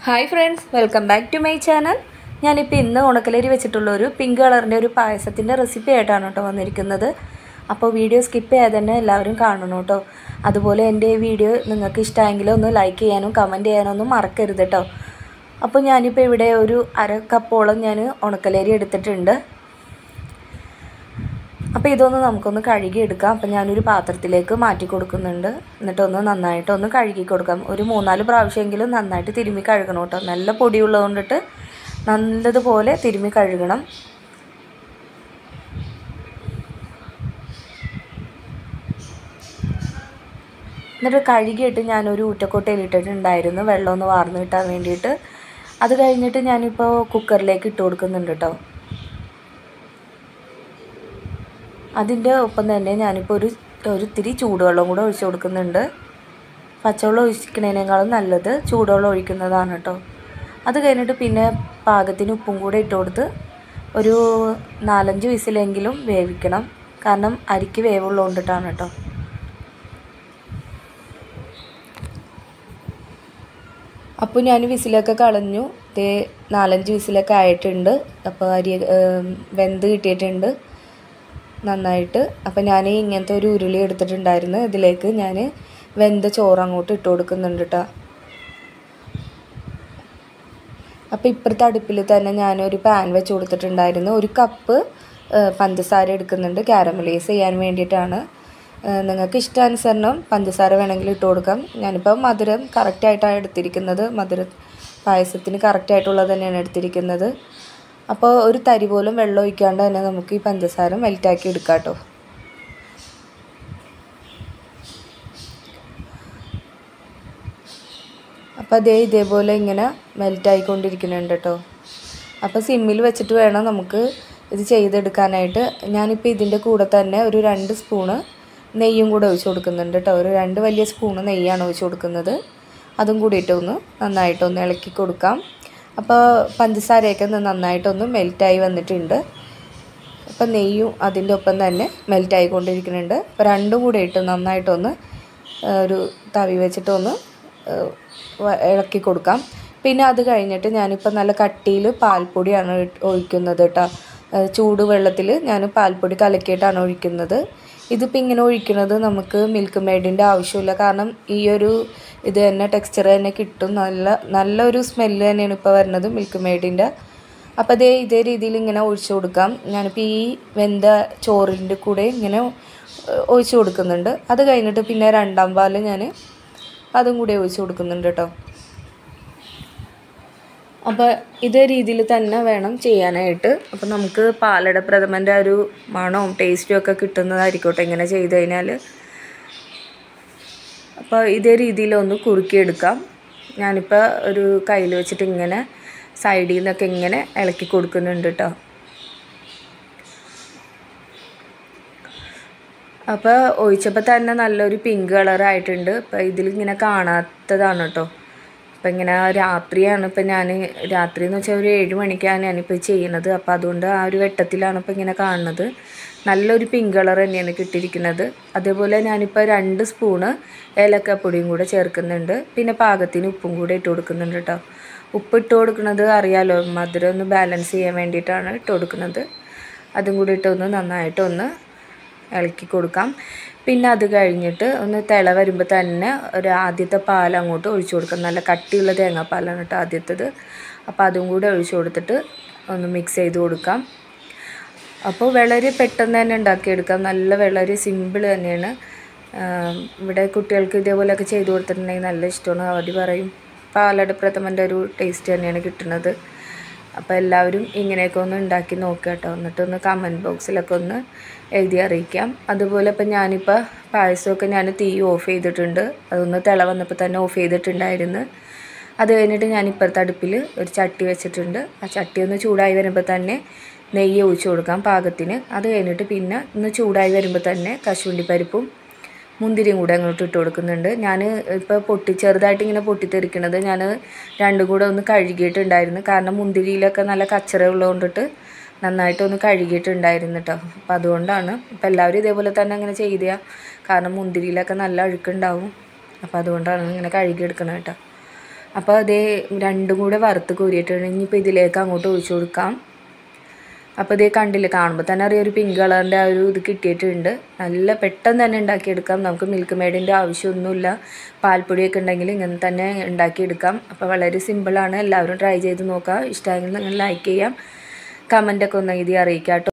hi friends welcome back to my channel ഞാനിപ്പോൾ ഇന്ന് ഉണക്കലരി വെച്ചിട്ടുള്ള ഒരു പിങ്ക് കളറിൻ്റെ ഒരു പായസത്തിൻ്റെ റെസിപ്പി ആയിട്ടാണ് കേട്ടോ വന്നിരിക്കുന്നത് അപ്പോൾ വീഡിയോ സ്കിപ്പ് ചെയ്യാതെ തന്നെ എല്ലാവരും കാണണം കേട്ടോ അതുപോലെ എൻ്റെ ഈ വീഡിയോ നിങ്ങൾക്ക് ഇഷ്ടമായെങ്കിൽ ഒന്ന് ലൈക്ക് ചെയ്യാനും കമൻറ്റ് ചെയ്യാനും ഒന്നും മറക്കരുത് കേട്ടോ അപ്പോൾ ഞാനിപ്പോൾ ഇവിടെ ഒരു അര കപ്പോളം ഞാൻ ഉണക്കലരി എടുത്തിട്ടുണ്ട് അപ്പോൾ ഇതൊന്ന് നമുക്കൊന്ന് കഴുകി എടുക്കാം അപ്പോൾ ഞാനൊരു പാത്രത്തിലേക്ക് മാറ്റി കൊടുക്കുന്നുണ്ട് എന്നിട്ടൊന്ന് നന്നായിട്ട് ഒന്ന് കഴുകി കൊടുക്കാം ഒരു മൂന്നാല് പ്രാവശ്യമെങ്കിലും നന്നായിട്ട് തിരുമ്മി കഴുകണം കേട്ടോ നല്ല പൊടിയുള്ളത് കൊണ്ടിട്ട് നല്ലതുപോലെ തിരുമ്മി കഴുകണം എന്നിട്ട് കഴുകിയിട്ട് ഞാനൊരു ഊറ്റക്കൊട്ടയിൽ ഇട്ടിട്ടുണ്ടായിരുന്നു വെള്ളം ഒന്ന് വാർന്ന് കിട്ടാൻ വേണ്ടിയിട്ട് അത് കഴിഞ്ഞിട്ട് ഞാനിപ്പോൾ കുക്കറിലേക്ക് ഇട്ട് കൊടുക്കുന്നുണ്ട് കേട്ടോ അതിൻ്റെ ഒപ്പം തന്നെ ഞാനിപ്പോൾ ഒരു ഒരു ഇത്തിരി ചൂടുവെള്ളം കൂടെ ഒഴിച്ച് കൊടുക്കുന്നുണ്ട് പച്ചവെള്ളം ഒഴിക്കുന്നതിനേക്കാളും നല്ലത് ചൂടുവെള്ളം ഒഴിക്കുന്നതാണ് കേട്ടോ അത് കഴിഞ്ഞിട്ട് പിന്നെ പാകത്തിന് ഉപ്പും കൂടെ ഇട്ട് കൊടുത്ത് ഒരു നാലഞ്ച് വിസിലെങ്കിലും വേവിക്കണം കാരണം അരിക്ക് വേവുള്ളത് കൊണ്ടിട്ടാണ് കേട്ടോ അപ്പോൾ ഞാൻ വിസിലൊക്കെ കളഞ്ഞു ദേ നാലഞ്ച് വിസിലൊക്കെ ആയിട്ടുണ്ട് അപ്പോൾ അരി വെന്ത് കിട്ടിയിട്ടുണ്ട് നന്നായിട്ട് അപ്പോൾ ഞാൻ ഇങ്ങനത്തെ ഒരു ഉരുളി എടുത്തിട്ടുണ്ടായിരുന്നു ഇതിലേക്ക് ഞാൻ വെന്ത ചോറ് അങ്ങോട്ട് ഇട്ട് കൊടുക്കുന്നുണ്ട് കേട്ടോ അപ്പോൾ ഇപ്പുറത്തെ അടുപ്പിൽ തന്നെ ഞാനൊരു പാൻ വെച്ച് കൊടുത്തിട്ടുണ്ടായിരുന്നു ഒരു കപ്പ് പഞ്ചസാര എടുക്കുന്നുണ്ട് കാരമലൈസ് ചെയ്യാൻ വേണ്ടിയിട്ടാണ് നിങ്ങൾക്ക് ഇഷ്ടാനുസരണം പഞ്ചസാര വേണമെങ്കിൽ ഇട്ട് കൊടുക്കാം ഞാനിപ്പോൾ മധുരം കറക്റ്റായിട്ടാണ് എടുത്തിരിക്കുന്നത് മധുര പായസത്തിന് കറക്റ്റായിട്ടുള്ളത് തന്നെയാണ് എടുത്തിരിക്കുന്നത് അപ്പോൾ ഒരു തരി പോലും വെള്ളം ഒഴിക്കാണ്ട് തന്നെ നമുക്ക് ഈ പഞ്ചസാര മെൽറ്റാക്കി എടുക്കാം കേട്ടോ അപ്പോൾ അതേ ഇതേപോലെ ഇങ്ങനെ മെൽറ്റായിക്കൊണ്ടിരിക്കുന്നുണ്ട് കേട്ടോ അപ്പോൾ സിമ്മിൽ വെച്ചിട്ട് വേണം നമുക്ക് ഇത് ചെയ്തെടുക്കാനായിട്ട് ഞാനിപ്പോൾ ഇതിൻ്റെ കൂടെ തന്നെ ഒരു രണ്ട് സ്പൂണ് നെയ്യും കൂടെ ഒഴിച്ച് കൊടുക്കുന്നുണ്ട് കേട്ടോ ഒരു രണ്ട് വലിയ സ്പൂണ് നെയ്യാണ് ഒഴിച്ച് കൊടുക്കുന്നത് അതും കൂടിയിട്ട് ഒന്ന് നന്നായിട്ടൊന്ന് ഇളക്കി കൊടുക്കാം അപ്പോൾ പഞ്ചസാരയൊക്കെ നന്നായിട്ടൊന്ന് മെൽറ്റായി വന്നിട്ടുണ്ട് അപ്പോൾ നെയ്യും അതിൻ്റെ ഒപ്പം തന്നെ മെൽറ്റായി കൊണ്ടിരിക്കുന്നുണ്ട് അപ്പോൾ രണ്ടും കൂടെ ഇട്ട് നന്നായിട്ടൊന്ന് ഒരു തവി വെച്ചിട്ടൊന്ന് ഇളക്കി കൊടുക്കാം പിന്നെ അത് കഴിഞ്ഞിട്ട് ഞാനിപ്പോൾ നല്ല കട്ടിയിൽ പാൽപ്പൊടിയാണ് ഒഴിക്കുന്നത് കേട്ടോ ചൂട് വെള്ളത്തിൽ ഞാൻ പാൽപ്പൊടി കലക്കിയിട്ടാണ് ഒഴിക്കുന്നത് ഇതിപ്പോൾ ഇങ്ങനെ ഒഴിക്കുന്നത് നമുക്ക് മിൽക്ക് മെയ്ഡിൻ്റെ ആവശ്യമില്ല കാരണം ഈ ഒരു ഇത് തന്നെ ടെക്സ്ചർ തന്നെ കിട്ടും നല്ല നല്ലൊരു സ്മെല്ല് തന്നെയാണ് ഇപ്പോൾ വരുന്നത് മിൽക്ക് മെയ്ഡിൻ്റെ അപ്പോൾ അതേ ഇതേ രീതിയിൽ ഇങ്ങനെ ഒഴിച്ചു കൊടുക്കാം ഞാനിപ്പോൾ ഈ വെന്ത ചോറിൻ്റെ കൂടെ ഇങ്ങനെ ഒഴിച്ചു കൊടുക്കുന്നുണ്ട് അത് കഴിഞ്ഞിട്ട് പിന്നെ രണ്ടാം പാൽ ഞാൻ അതും കൂടി ഒഴിച്ചു കൊടുക്കുന്നുണ്ട് കേട്ടോ അപ്പോൾ ഇതേ രീതിയിൽ തന്നെ വേണം ചെയ്യാനായിട്ട് അപ്പോൾ നമുക്ക് പാലട പ്രഥമൻ്റെ ഒരു മണവും ടേസ്റ്റും ഒക്കെ കിട്ടുന്നതായിരിക്കട്ടെ ഇങ്ങനെ ചെയ്ത് കഴിഞ്ഞാൽ അപ്പോൾ ഇതേ രീതിയിൽ ഒന്ന് കുറുക്കിയെടുക്കാം ഞാനിപ്പോൾ ഒരു കയ്യിൽ വെച്ചിട്ട് ഇങ്ങനെ സൈഡിൽ നിന്നൊക്കെ ഇങ്ങനെ ഇളക്കി കൊടുക്കുന്നുണ്ട് കേട്ടോ അപ്പോൾ ഒഴിച്ചപ്പോൾ തന്നെ നല്ലൊരു പിങ്ക് കളറായിട്ടുണ്ട് അപ്പോൾ ഇതിലിങ്ങനെ കാണാത്തതാണ് കേട്ടോ അപ്പം ഇങ്ങനെ രാത്രിയാണ് ഇപ്പം ഞാൻ രാത്രി എന്ന് വെച്ചാൽ ഒരു ഏഴ് മണിക്കാണ് ഞാനിപ്പോൾ ചെയ്യുന്നത് അപ്പോൾ അതുകൊണ്ട് ആ ഒരു വെട്ടത്തിലാണ് ഇപ്പോൾ ഇങ്ങനെ കാണുന്നത് നല്ലൊരു പിങ്ക് കളർ തന്നെയാണ് കിട്ടിയിരിക്കുന്നത് അതേപോലെ ഞാനിപ്പോൾ രണ്ട് സ്പൂണ് ഏലക്കപ്പൊടിയും കൂടെ ചേർക്കുന്നുണ്ട് പിന്നെ പാകത്തിന് ഉപ്പും കൂടെ ഇട്ട് കൊടുക്കുന്നുണ്ട് കേട്ടോ ഉപ്പ് ഇട്ട് കൊടുക്കുന്നത് അറിയാലോ മധുരം ഒന്ന് ബാലൻസ് ചെയ്യാൻ വേണ്ടിയിട്ടാണ് ഇട്ട് കൊടുക്കുന്നത് അതും കൂടി ഇട്ടൊന്ന് നന്നായിട്ടൊന്ന് ഇളക്കി കൊടുക്കാം പിന്നെ അത് കഴിഞ്ഞിട്ട് ഒന്ന് തിള വരുമ്പോൾ തന്നെ ഒരു ആദ്യത്തെ പാൽ അങ്ങോട്ട് ഒഴിച്ചു കൊടുക്കാം നല്ല കട്ടിയുള്ള തേങ്ങാപ്പാലാണ് കേട്ടോ ആദ്യത്തേത് അപ്പോൾ അതും കൂടെ ഒഴിച്ചു കൊടുത്തിട്ട് ഒന്ന് മിക്സ് ചെയ്ത് കൊടുക്കാം അപ്പോൾ വളരെ പെട്ടെന്ന് തന്നെ ഉണ്ടാക്കിയെടുക്കാം നല്ല വളരെ സിമ്പിൾ തന്നെയാണ് ഇവിടെ കുട്ടികൾക്ക് ഇതേപോലെയൊക്കെ ചെയ്ത് കൊടുത്തിട്ടുണ്ടെങ്കിൽ നല്ല ഇഷ്ടമാണ് അവർ പറയും പാലട പ്രഥമൻ്റെ ഒരു ടേസ്റ്റ് തന്നെയാണ് കിട്ടുന്നത് അപ്പോൾ എല്ലാവരും ഇങ്ങനെയൊക്കെ ഒന്ന് ഉണ്ടാക്കി നോക്കുക കേട്ടോ എന്നിട്ടൊന്ന് കമൻറ്റ് ബോക്സിലൊക്കെ ഒന്ന് എഴുതി അറിയിക്കാം അതുപോലെ ഇപ്പം ഞാനിപ്പോൾ പായസമൊക്കെ ഞാൻ തീ ഓഫ് ചെയ്തിട്ടുണ്ട് അതൊന്ന് തിള വന്നപ്പോൾ തന്നെ ഓഫ് ചെയ്തിട്ടുണ്ടായിരുന്നു അത് കഴിഞ്ഞിട്ട് ഞാൻ ഇപ്പുറത്തെ അടുപ്പിൽ ഒരു ചട്ടി വെച്ചിട്ടുണ്ട് ആ ചട്ടി ഒന്ന് ചൂടായി വരുമ്പോൾ തന്നെ നെയ്യ് ഒഴിച്ചു കൊടുക്കാം പാകത്തിന് അത് കഴിഞ്ഞിട്ട് പിന്നെ ഒന്ന് ചൂടായി വരുമ്പോൾ തന്നെ കശുവണ്ടി പരിപ്പും മുന്തിരിയും കൂടെ അങ്ങോട്ട് ഇട്ട് കൊടുക്കുന്നുണ്ട് ഞാൻ ഇപ്പോൾ പൊട്ടി ചെറുതായിട്ട് ഇങ്ങനെ പൊട്ടിത്തെറിക്കണത് ഞാൻ രണ്ടും കൂടെ ഒന്ന് കഴുകിയിട്ടുണ്ടായിരുന്നു കാരണം മുന്തിരിയിലൊക്കെ നല്ല കച്ചറ ഉള്ളതുകൊണ്ടിട്ട് നന്നായിട്ടൊന്ന് കഴുകിയിട്ടുണ്ടായിരുന്നു കേട്ടോ അപ്പോൾ അതുകൊണ്ടാണ് ഇപ്പോൾ എല്ലാവരും ഇതേപോലെ തന്നെ അങ്ങനെ ചെയ്ത കാരണം മുന്തിരിയിലൊക്കെ നല്ല അഴുക്കുണ്ടാവും അപ്പോൾ അതുകൊണ്ടാണ് ഇങ്ങനെ കഴുകിയെടുക്കണം കേട്ടോ അപ്പോൾ അതേ രണ്ടും കൂടെ വറുത്ത് കോരിയിട്ടാണ് ഇനിയിപ്പോൾ ഇതിലേക്ക് അങ്ങോട്ട് ഒഴിച്ചു കൊടുക്കാം അപ്പോൾ ഇതേ കണ്ടില്ലേ കാണുമ്പോൾ തന്നെ അറിയാം ഒരു പിങ്ക് കളറിൻ്റെ ആ ഒരു ഇത് കിട്ടിയിട്ടുണ്ട് നല്ല പെട്ടെന്ന് തന്നെ ഉണ്ടാക്കിയെടുക്കാം നമുക്ക് മിൽക്ക് മെയ്ഡിൻ്റെ ആവശ്യമൊന്നുമില്ല പാൽപ്പൊടിയൊക്കെ ഉണ്ടെങ്കിൽ ഇങ്ങനെ തന്നെ ഉണ്ടാക്കിയെടുക്കാം അപ്പോൾ വളരെ സിമ്പിളാണ് എല്ലാവരും ട്രൈ ചെയ്ത് നോക്കുക ഇഷ്ടമായെങ്കിൽ നിങ്ങൾ ലൈക്ക് ചെയ്യാം കമൻറ്റൊക്കെ ഒന്ന് എഴുതി അറിയിക്കാം കേട്ടോ